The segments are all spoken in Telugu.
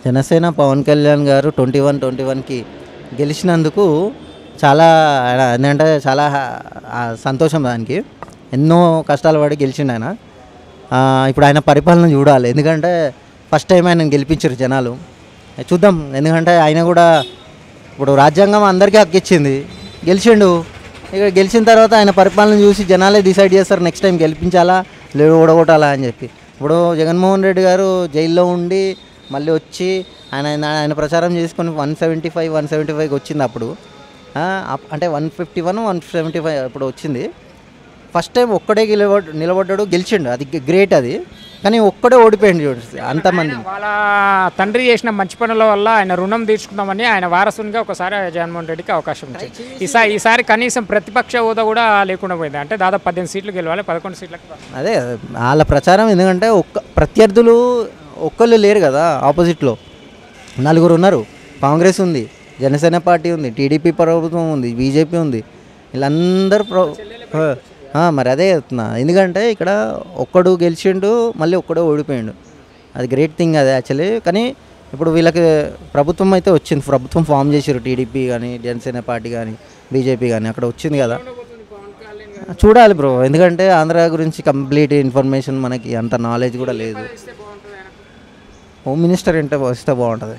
జనసేన పవన్ కళ్యాణ్ గారు ట్వంటీ వన్ ట్వంటీ వన్కి గెలిచినందుకు చాలా ఆయన ఏంటంటే చాలా హా- ఆ సంతోషం దానికి ఎన్నో కష్టాలు పడి గెలిచిండు ఆయన ఆ, ఇప్పుడు ఆయన పరిపాలన చూడాలి ఎందుకంటే ఫస్ట్ టైం ఆయన గెలిపించారు జనాలు చూద్దాం ఎందుకంటే ఆయన కూడా ఇప్పుడు రాజ్యాంగం అందరికీ హక్కు ఇచ్చింది గెలిచిండు ఇక గెలిచిన తర్వాత ఆయన పరిపాలన చూసి జనాలే డిసైడ్ చేస్తారు నెక్స్ట్ టైం గెలిపించాలా లేదు ఓడగొట్టాలా అని చెప్పి ఇప్పుడు జగన్మోహన్ రెడ్డి గారు జైల్లో ఉండి మళ్ళీ వచ్చి ఆయన ఆయన- ఆయన ప్రచారం చేసుకొని one seventy five one seventy ఫైవ్కి వచ్చింది అప్పుడు ఆ, అప్- అంటే one fifty one one seventy five ఇప్పుడు వచ్చింది ఫస్ట్ టైం ఒక్కడే నిలబడ్ నిలబడ్డాడు గెలిచిండు అది గ్రేట్ అది కానీ ఒక్కడే ఓడిపోయింది చూడండి అంతమంది వాళ్ళ తండ్రి చేసిన మంచి పనుల వల్ల ఆయన రుణం తీర్చుకుందామని ఆయన వారసునిగా ఒకసారి జగన్మోహన్ రెడ్డికి అవకాశం ఇచ్చింది ఈసారి ఈసారి కనీసం ప్రతిపక్ష హోదా కూడా లేకుండా పోయింది అంటే దాదాపు పద్దెనిమిది సీట్లు గెలవాలి పదకొండు సీట్లకు అదే వాళ్ళ ప్రచారం ఎందుకంటే ఒక్క ప్రత్యర్థులు ఒక్కళ్ళు లేరు కదా ఆపోజిట్లో నలుగురు ఉన్నారు కాంగ్రెస్ ఉంది జనసేన పార్టీ ఉంది టీడీపీ ప్రభుత్వం ఉంది బీజేపీ ఉంది వీళ్ళందరూ ప్ర ఆ, మరి అదే చెప్తున్నా ఎందుకంటే ఇక్కడ ఒక్కడు గెలిచిండు మళ్ళీ ఒక్కడే ఓడిపోయిండు అది గ్రేట్ థింగ్ అదే యాక్చువల్లీ కానీ ఇప్పుడు వీళ్ళకి ప్రభుత్వం అయితే వచ్చింది ప్రభుత్వం ఫామ్ చేసారు టీడీపీ కానీ జనసేన పార్టీ కానీ బీజేపీ కానీ అక్కడ వచ్చింది కదా చూడాలి బ్రో ఎందుకంటే ఆంధ్ర గురించి కంప్లీట్ ఇన్ఫర్మేషన్ మనకి అంత నాలెడ్జ్ కూడా లేదు హోమ్ మినిస్టర్ అంటే వస్తే బాగుంటుంది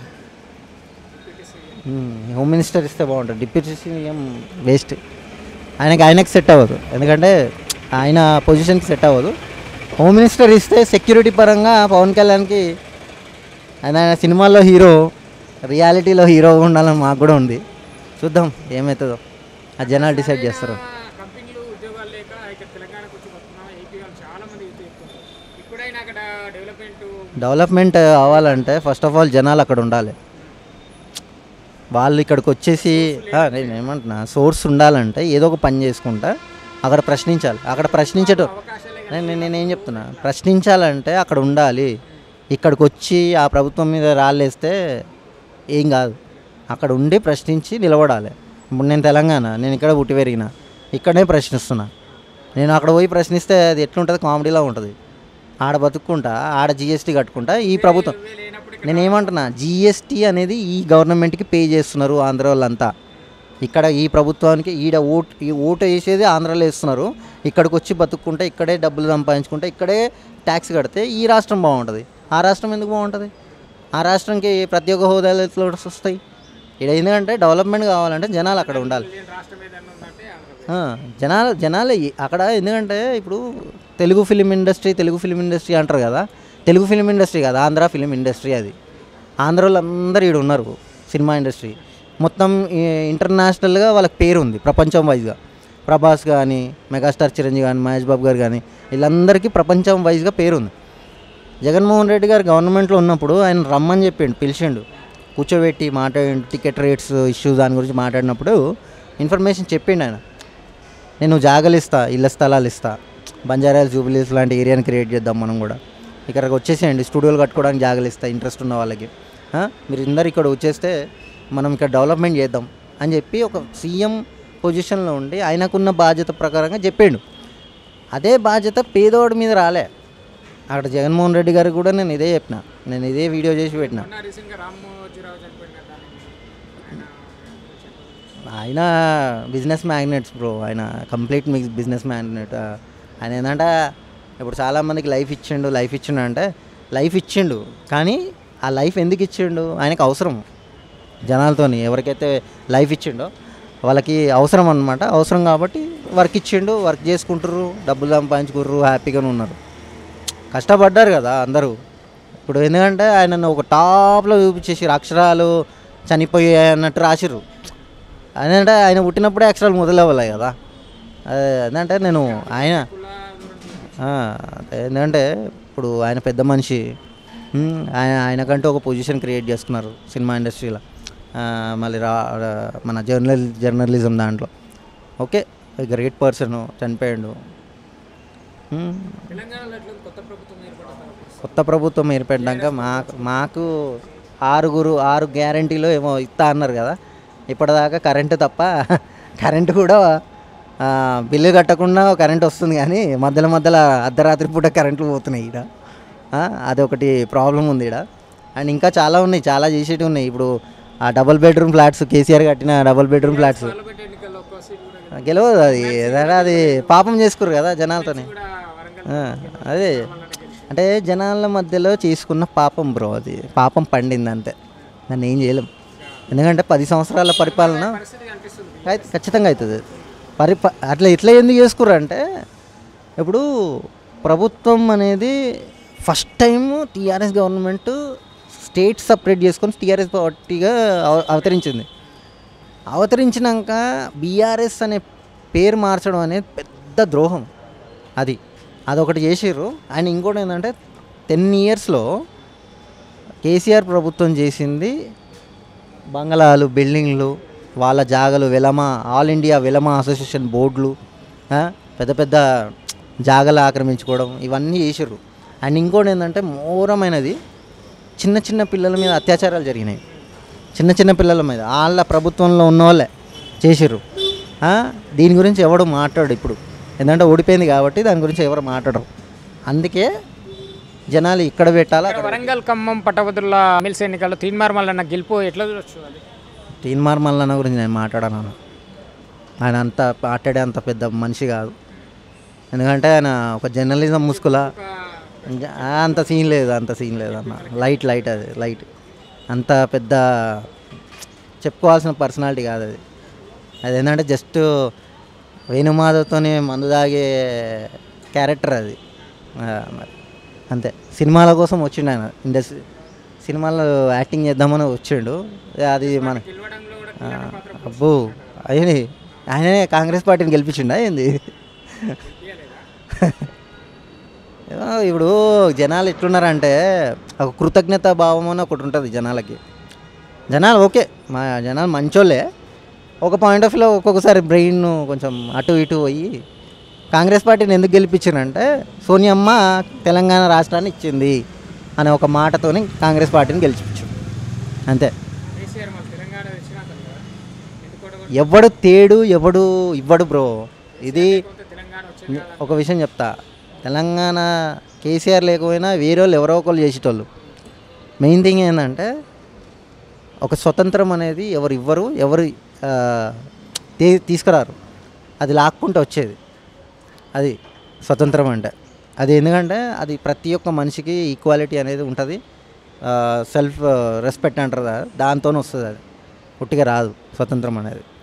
మ్మ్. హోమ్ మినిస్టర్ ఇస్తే బాగుంటుంది డిప్యూటీ సీఎం వేస్ట్ ఆయనకి ఆయనకి సెట్ అవ్వదు ఎందుకంటే ఆయన పొజిషన్కి సెట్ అవ్వదు హోమ్ మినిస్టర్ ఇస్తే సెక్యూరిటీ పరంగా పవన్ కళ్యాణ్కి ఆయన ఆయన సినిమాల్లో హీరో రియాలిటీలో హీరో ఉండాలని మాకు కూడా ఉంది చూద్దాం ఏమవుతుందో ఆ జనాలు డిసైడ్ చేస్తారు కంపెనీలు ఉద్యోగాలు లేక ఇక్కడ తెలంగాణకు వచ్చి వస్తున్నాం ఏపీ వాళ్ళు చాలా మంది యూత్ ఎక్కువ ఇప్పుడైనా అక్కడ డెవలప్మెంట్ డెవలప్మెంట్ అవ్వాలంటే ఫస్ట్ ఆఫ్ ఆల్ జనాలు అక్కడ ఉండాలి వాళ్ళు ఇక్కడికి వచ్చేసి ఆ, నేను ఏమంటున్నా సోర్స్ ఉండాలంటే ఏదో ఒక పని చేసుకుంటా అక్కడ ప్రశ్నించాలి అక్కడ ప్రశ్నించటం నేను నేను- నేనేం చెప్తున్నా ప్రశ్నించాలంటే అక్కడ ఉండాలి ఇక్కడికి వచ్చి ఆ ప్రభుత్వం మీద రాళ్ళేస్తే ఏం కాదు అక్కడ ఉండి ప్రశ్నించి నిలబడాలి ఇప్పుడు నేను తెలంగాణ నేను ఇక్కడ పుట్టి పెరిగిన ఇక్కడే ప్రశ్నిస్తున్నా నేను అక్కడ పోయి ప్రశ్నిస్తే అది ఎట్లుంటుంది కామెడీలా ఉంటుంది ఆడ బతుక్కుంటా ఆడ జిఎస్టీ కట్టుకుంటా ఈ ప్రభుత్వం నేను ఏమంటున్నా జిఎస్టీ అనేది ఈ గవర్నమెంట్కి పే చేస్తున్నారు ఆంధ్ర వాళ్ళంతా ఇక్కడ ఈ ప్రభుత్వానికి ఈడ ఓట్ ఈ ఓటు వేసేది ఆంధ్రాలో వేస్తున్నారు ఇక్కడికి వచ్చి బతుక్కుంటే ఇక్కడే డబ్బులు సంపాదించుకుంటే ఇక్కడే ట్యాక్స్ కడితే ఈ రాష్ట్రం బాగుంటుంది ఆ రాష్ట్రం ఎందుకు బాగుంటుంది ఆ రాష్ట్రంకి ప్రతి ఒక్క హోదాలు ఎట్లా వస్తాయి ఇక్కడ ఎందుకంటే డెవలప్మెంట్ కావాలంటే జనాలు అక్కడ ఉండాలి రాష్ట్రం ఏదైనా ఉందంటే ఆ, జనాలు జనాలు ఈ- అక్కడ ఎందుకంటే ఇప్పుడు Telugu film industry Telugu film industry అంటారు కదా తెలుగు ఫిలిం ఇండస్ట్రీ కదా ఆంధ్ర ఫిలిం ఇండస్ట్రీ అది ఆంధ్ర వాళ్ళందరూ ఈడ ఉన్నారు సినిమా ఇండస్ట్రీ మొత్తం ఈ ఇంటర్నేషనల్గా వాళ్ళకి పేరు ఉంది ప్రపంచం వైజ్గా ప్రభాస్ కానీ మెగాస్టార్ చిరంజీవి కానీ మహేష్ బాబు గారు కానీ వీళ్ళందరికీ ప్రపంచం వైజ్గా పేరు ఉంది జగన్మోహన్ రెడ్డి గారు గవర్నమెంట్లో ఉన్నప్పుడు ఆయన రమ్మని చెప్పిండు పిలిచిండు కూర్చోబెట్టి మాట్లాడిండు టికెట్ రేట్స్ ఇష్యూ దాని గురించి మాట్లాడినప్పుడు ఇన్ఫర్మేషన్ చెప్పిండు ఆయన నేను జాగలు ఇస్తా ఇళ్ళ స్థలాలు ఇస్తా బంజారాలు జూబిలీస్ లాంటి ఏరియాని క్రియేట్ చేద్దాం మనం కూడా ఇక్కడికి వచ్చేసేయండి స్టూడియోలు కట్టుకోవడానికి జాగలు ఇస్తా ఇంట్రెస్ట్ ఉన్న వాళ్ళకి ఆ? మీరు అందరు ఇక్కడ వచ్చేస్తే మనం ఇక్కడ డెవలప్మెంట్ చేద్దాం అని చెప్పి ఒక సీఎం పొజిషన్లో ఉండి ఆయనకున్న బాధ్యత ప్రకారంగా చెప్పిండు అదే బాధ్యత పేదోడి మీద రాలే అక్కడ జగన్మోహన్ రెడ్డి గారికి కూడా నేను ఇదే చెప్పిన నేను ఇదే వీడియో చేసి పెట్టిన మొన్న రీసెంట్గా రామోజీరావు చనిపోయింది కదా దాని ఆయన ఆయన బిజినెస్ మ్యాగ్నెట్స్ బ్రో ఆయన కంప్లీట్ మిక్స్ బిజినెస్ మ్యాగ్నెట్ ఆయన ఏంటంటే ఇప్పుడు చాలామందికి లైఫ్ ఇచ్చిండు లైఫ్ ఇచ్చిండు అంటే లైఫ్ ఇచ్చిండు కానీ ఆ లైఫ్ ఎందుకు ఇచ్చిండు ఆయనకు అవసరం జనాలతోని ఎవరికైతే లైఫ్ ఇచ్చిండో వాళ్ళకి అవసరం అనమాట అవసరం కాబట్టి వర్క్ ఇచ్చిండు వర్క్ చేసుకుంటారు డబ్బులు సంపాదించుకుర్రు హ్యాపీగానే ఉన్నారు కష్టపడ్డారు కదా అందరూ ఇప్పుడు ఎందుకంటే ఆయన ఒక టాప్లో చూపించేసి అక్షరాలు చనిపోయాయి అన్నట్టు రాసిర్రు అదంటే ఆయన పుట్టినప్పుడే అక్షరాలు మొదలవ్వాలి కదా అదే అదంటే నేను ఆయన ఆ, అదే ఏంటంటే ఇప్పుడు ఆయన పెద్ద మనిషి ఉమ్, ఆయన ఆయనకంటూ ఒక పొజిషన్ క్రియేట్ చేసుకున్నారు సినిమా ఇండస్ట్రీలో ఆ, మళ్ళీ రా రా- మన జర్నల్ జర్నలిజం దాంట్లో ఓకే గ్రేట్ పర్సన్ చనిపోయాడు ఉమ్, తెలంగాణలో ఎట్లా ఉంది? కొత్త ప్రభుత్వం ఏర్పడతారు కొత్త ప్రభుత్వం ఏర్పడ్డాక మాకు మాకు ఆరుగురు ఆరు గ్యారంటీలో ఏమో ఇస్తా అన్నారు కదా ఇప్పటిదాకా కరెంటు తప్ప కరెంటు కూడా ఆ, బిల్లు కట్టకుండా కరెంట్ వస్తుంది కానీ మధ్యలో మధ్యలో అర్ధరాత్రి పూట కరెంట్లు పోతున్నాయి ఈడ ఆ, అదొకటి ప్రాబ్లం ఉంది ఈడ అండ్ ఇంకా చాలా ఉన్నాయి చాలా చేసేటివి ఉన్నాయి ఇప్పుడు ఆ డబుల్ బెడ్రూమ్ ఫ్లాట్స్ కేసీఆర్ కట్టిన డబుల్ బెడ్రూమ్ ఫ్లాట్స్ గెలవదు అది ఏదైనా అది పాపం చేసుకురు కదా జనాలతోని ఆ, అదే అంటే జనాల మధ్యలో చేసుకున్న పాపం బ్రో అది పాపం పండింది అంతే దాన్ని ఏం చేయలేం ఎందుకంటే పది సంవత్సరాల పరిపాలన అయితే ఖచ్చితంగా అవుతుంది పరి అట్లా ఇట్లా ఎందుకు చేసుకుర్రు అంటే ఇప్పుడు ప్రభుత్వం అనేది first time TRS government state separate చేసుకొని టీఆర్ఎస్ పార్టీగా అవ- అవతరించింది అవతరించినాక బీఆర్ఎస్ అనే పేరు మార్చడం అనేది పెద్ద ద్రోహం అది అదొకటి చేసిర్రు అండ్ ఇంకోటి ఏంటంటే టెన్ ఇయర్స్లో కేసీఆర్ ప్రభుత్వం చేసింది బంగళాలు బిల్డింగ్లు వాళ్ళ జాగలు Velama all India Velama association బోర్డులు ఆ, పెద్ద పెద్ద జాగలు ఆక్రమించుకోవడం ఇవన్నీ చేసిర్రు అండ్ ఇంకోటి ఏంటంటే మోరమైనది చిన్న చిన్న పిల్లల మీద అత్యాచారాలు జరిగినాయి చిన్న చిన్న పిల్లల మీద వాళ్ళ ప్రభుత్వంలో ఉన్న వాళ్ళే చేసిర్రు ఆ, దీని గురించి ఎవడు మాట్లాడు ఇప్పుడు ఎందుకంటే ఓడిపోయింది కాబట్టి దాని గురించి ఎవరు మాట్లాడరు అందుకే జనాలు ఇక్కడ పెట్టాలా ఇక్కడ వరంగల్ ఖమ్మం పట్టభద్రుల ఎమ్మెల్సీ ఎన్నికల్లో తీన్మార్ మల్లన్న గెలుపు ఎట్లా చూడొచ్చు అది తీన్మార్ మల్లన్న గురించి నేను మాట్లాడాను ఆయన అంత మాట్లాడే అంత పెద్ద మనిషి కాదు ఎందుకంటే ఆయన ఒక జర్నలిజం ముసుకులా జ- ఆ, అంత సీన్ లేదు అంత సీన్ లేదు అన్న లైట్ లైట్ అది లైట్ అంత పెద్ద చెప్పుకోవాల్సిన పర్సనాలిటీ కాదు అది అది ఏంటంటే జస్ట్ వేణుమాధవ్తోనే మందు తాగే క్యారెక్టర్ అది ఆ, మరి అంతే సినిమాల కోసం వచ్చిండు ఆయన ఇండస్ట్రీ సినిమాలో యాక్టింగ్ చేద్దామని వచ్చిండు అది మన ఆ, అబ్బో అయ్యని ఆయనే కాంగ్రెస్ పార్టీని గెలిపించిండా ఏంది ఏమో ఇప్పుడు జనాలు ఎట్లున్నారంటే ఒక కృతజ్ఞత భావం అని ఒకటి ఉంటుంది జనాలకి జనాలు ఓకే మా జనాలు మంచోళ్ళే ఒక పాయింట్ ఆఫ్ వ్యూలో ఒక్కొక్కసారి బ్రెయిన్ కొంచెం అటు ఇటు పోయి కాంగ్రెస్ పార్టీని ఎందుకు గెలిపించారంటే సోనియమ్మ తెలంగాణ రాష్ట్రాన్ని ఇచ్చింది అనే ఒక మాటతోని కాంగ్రెస్ పార్టీని గెలిపించు అంతే కేసీఆర్ మన తెలంగాణ తెచ్చినాక కదా ఎందుకోట ఎవడు తేడు ఎవడు ఇవ్వడు బ్రో ఇది తెలంగాణ వచ్చింది ఒక విషయం చెప్తా తెలంగాణ కేసీఆర్ లేకపోయినా వేరే వాళ్ళు ఎవరో ఒకళ్ళు చేసేటోళ్ళు మెయిన్ థింగ్ ఏంటంటే ఒక స్వతంత్రం అనేది ఎవరు ఇవ్వరు ఎవరు ఆ, తీ- తీసుకురారు అది లాక్కుంటూ వచ్చేది అది స్వతంత్రం అంటే అది ఎందుకంటే అది ప్రతి ఒక్క మనిషికి ఈక్వాలిటీ అనేది ఉంటుంది సెల్ఫ్ రెస్పెక్ట్ అంటారు కదా దాంతోనే వస్తుంది అది పుట్టిగా రాదు స్వతంత్రం అనేది